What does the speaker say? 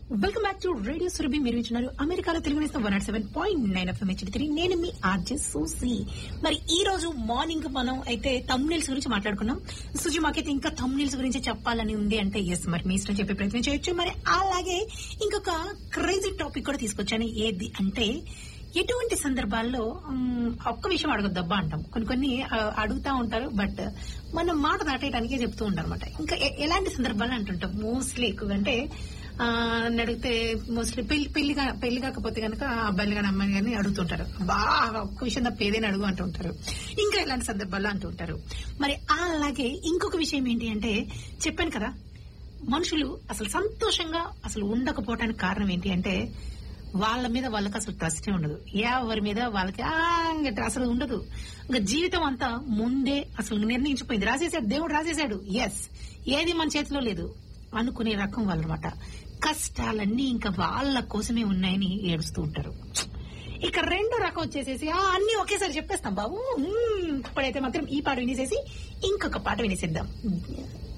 Welcome back to radio Surabhi మీరు ఇచ్చినారు అమెరికాలో Telugu Nestham one not seven point nine FM HD నేను మీ ఆర్జే సూసి మరి ఈ రోజు మార్నింగ్ మనం అయితే తమ్నీల్స్ గురించి మాట్లాడుకున్నాం సుజి మాకైతే ఇంకా తమ్నీల్స్ గురించి చెప్పాలని ఉంది అంటే ఎస్ మరి మీ ఇష్టం చెప్పే ప్రయత్నం చేయొచ్చు మరి అలాగే ఇంకొక క్రేజీ టాపిక్ కూడా తీసుకొచ్చాను ఏది అంటే ఎటువంటి సందర్భాల్లో మ్, ఒక్క విషయం అడగద్దబ్బా అంటాం కొన్ని కొన్ని ఆ, అడుగుతా ఉంటారు బట్ మనం మాట దాటేయడానికే చెప్తూ ఉంటారు అనమాట ఇంకా ఎ- ఎలాంటి సందర్భాలు అంటుంటాం మోస్ట్లీ ఎక్కువ అంటే ఆ, నన్ను అడిగితే మోస్ట్లీ పెళ్లి పెళ్లి కా- పెళ్లి కాకపోతే కనుక అబ్బాయిలు కానీ అమ్మాయిలు కానీ అడుగుతుంటారు బాగా ఒక్క విషయం తప్ప ఏదైనా అడుగు అంటూ ఉంటారు ఇంకా ఇలాంటి సందర్భాల్లో అంటూ ఉంటారు మరి అలాగే ఇంకొక విషయం ఏంటి అంటే చెప్పాను కదా మనుషులు అసలు సంతోషంగా అసలు ఉండకపోవడానికి కారణం ఏంటి అంటే వాళ్ళ మీద వాళ్ళకి అసలు ట్రస్టే ఉండదు ఎవరి మీద వాళ్ళకి ఆ, ఇంకా అసలు ఉండదు ఇంకా జీవితం అంతా ముందే అసలు నిర్ణయించిపోయింది రాసేసాడు దేవుడు రాసేసాడు ఎస్ ఏది మన చేతిలో లేదు అనుకునే రకం వాళ్ళనమాట కష్టాలన్నీ ఇంకా వాళ్ళ కోసమే ఉన్నాయని ఏడుస్తూ ఉంటారు ఇక రెండో రకం వచ్చేసేసి ఆ అన్ని ఒకేసారి చెప్పేస్తాం బాబు మ్మ్. ఇప్పుడైతే మాత్రం ఈ పాట వినేసేసి ఇంకొక పాట వినేసేద్దాం